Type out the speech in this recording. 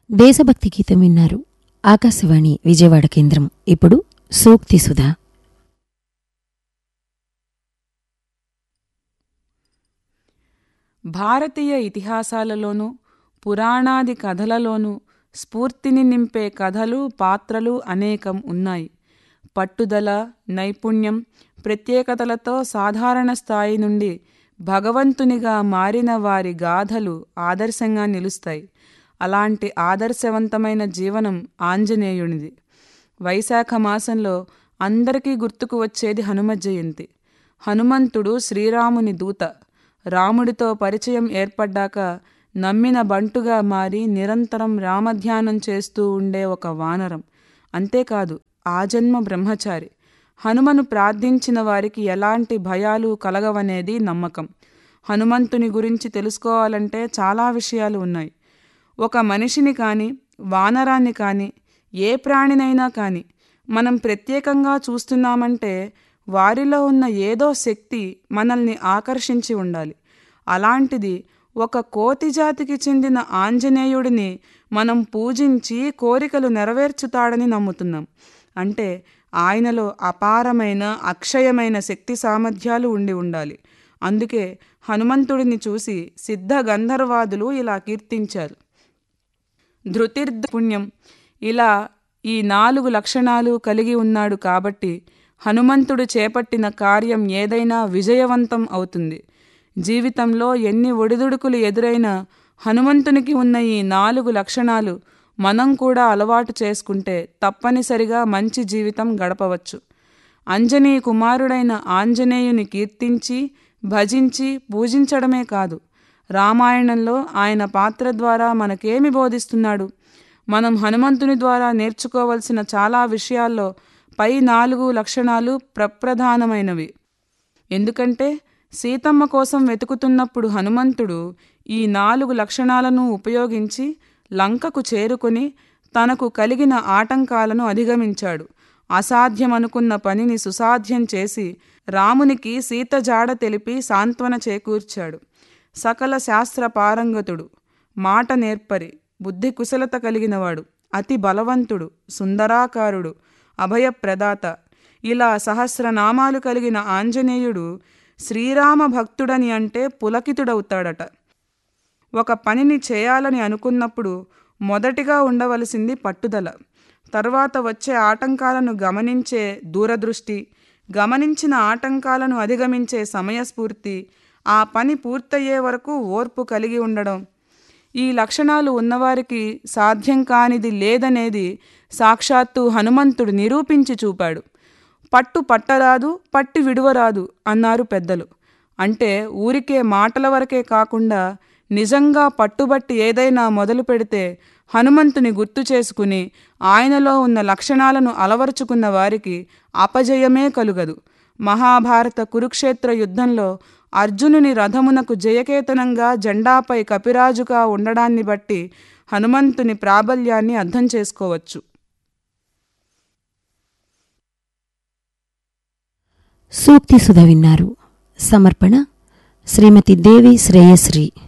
దేశభక్తి గీతం విన్నారు ఆకాశవాణి విజయవాడ కేంద్రం ఇప్పుడు సూక్తి సుధా భారతీయ ఇతిహాసాలలోనూ పురాణాది కథలలోనూ స్ఫూర్తిని నింపే కథలు పాత్రలు అనేకం ఉన్నాయి పట్టుదల నైపుణ్యం ప్రత్యేకతలతో సాధారణ స్థాయి నుండి భగవంతునిగా మారిన వారి గాథలు ఆదర్శంగా నిలుస్తాయి అలాంటి ఆదర్శవంతమైన జీవనం ఆంజనేయునిది వైశాఖ మాసంలో అందరికీ గుర్తుకు వచ్చేది హనుమ జయంతి హనుమంతుడు శ్రీరాముని దూత రాముడితో పరిచయం ఏర్పడ్డాక నమ్మిన బంటుగా మారి నిరంతరం రామధ్యానం చేస్తూ ఉండే ఒక వానరం అంతేకాదు ఆజన్మ బ్రహ్మచారి హనుమను ప్రార్థించిన వారికి ఎలాంటి భయాలు కలగవనేది నమ్మకం హనుమంతుని గురించి తెలుసుకోవాలంటే చాలా విషయాలు ఉన్నాయి ఒక మనిషిని కానీ వానరాన్ని కానీ ఏ ప్రాణినైనా కానీ మనం ప్రత్యేకంగా చూస్తున్నామంటే వారిలో ఉన్న ఏదో శక్తి మనల్ని ఆకర్షించి ఉండాలి అలాంటిది ఒక కోతి జాతికి చెందిన ఆంజనేయుడిని మనం పూజించి కోరికలు నెరవేర్చుతాడని నమ్ముతున్నాం అంటే ఆయనలో అపారమైన అక్షయమైన శక్తి సామర్థ్యాలు ఉండి ఉండాలి అందుకే హనుమంతుడిని చూసి సిద్ధ గంధర్వాదులు ఇలా కీర్తించారు ధృతిర్ధ పుణ్యం ఇలా ఈ నాలుగు లక్షణాలు కలిగి ఉన్నాడు కాబట్టి హనుమంతుడు చేపట్టిన కార్యం ఏదైనా విజయవంతం అవుతుంది జీవితంలో ఎన్ని ఒడిదుడుకులు ఎదురైనా హనుమంతునికి ఉన్న ఈ నాలుగు లక్షణాలు మనం కూడా అలవాటు చేసుకుంటే తప్పనిసరిగా మంచి జీవితం గడపవచ్చు అంజనీ కుమారుడైన ఆంజనేయుని కీర్తించి భజించి పూజించడమే కాదు రామాయణంలో ఆయన పాత్ర ద్వారా మనకేమి బోధిస్తున్నాడు మనం హనుమంతుని ద్వారా నేర్చుకోవలసిన చాలా విషయాల్లో పై నాలుగు లక్షణాలు ప్రప్రధానమైనవి ఎందుకంటే సీతమ్మ కోసం వెతుకుతున్నప్పుడు హనుమంతుడు ఈ నాలుగు లక్షణాలను ఉపయోగించి లంకకు చేరుకొని తనకు కలిగిన ఆటంకాలను అధిగమించాడు అసాధ్యమనుకున్న పనిని సుసాధ్యం చేసి రామునికి సీత జాడ తెలిపి సాంత్వన చేకూర్చాడు సకల శాస్త్ర పారంగతుడు మాట నేర్పరి బుద్ధి కుశలత కలిగినవాడు అతి బలవంతుడు సుందరాకారుడు అభయప్రదాత ఇలా సహస్రనామాలు కలిగిన ఆంజనేయుడు శ్రీరామ భక్తుడని అంటే పులకితుడవుతాడట ఒక పనిని చేయాలని అనుకున్నప్పుడు మొదటిగా ఉండవలసింది పట్టుదల తర్వాత వచ్చే ఆటంకాలను గమనించే దూరదృష్టి గమనించిన ఆటంకాలను అధిగమించే సమయస్ఫూర్తి ఆ పని పూర్తయ్యే వరకు ఓర్పు కలిగి ఉండడం ఈ లక్షణాలు ఉన్నవారికి సాధ్యం కానిది లేదనేది సాక్షాత్తు హనుమంతుడు నిరూపించి చూపాడు పట్టు పట్టరాదు పట్టి విడువరాదు అన్నారు పెద్దలు అంటే ఊరికే మాటల వరకే కాకుండా నిజంగా పట్టుబట్టి ఏదైనా మొదలు పెడితే హనుమంతుని గుర్తు చేసుకుని ఆయనలో ఉన్న లక్షణాలను అలవరుచుకున్న వారికి అపజయమే కలుగదు మహాభారత కురుక్షేత్ర యుద్ధంలో అర్జునుని రథమునకు జయకేతనంగా జెండాపై కపిరాజుగా ఉండడాన్ని బట్టి హనుమంతుని ప్రాబల్యాన్ని అర్థం చేసుకోవచ్చు సూక్తి సుధ విన్నారు సమర్పణ శ్రీమతి దేవి శ్రేయశ్రీ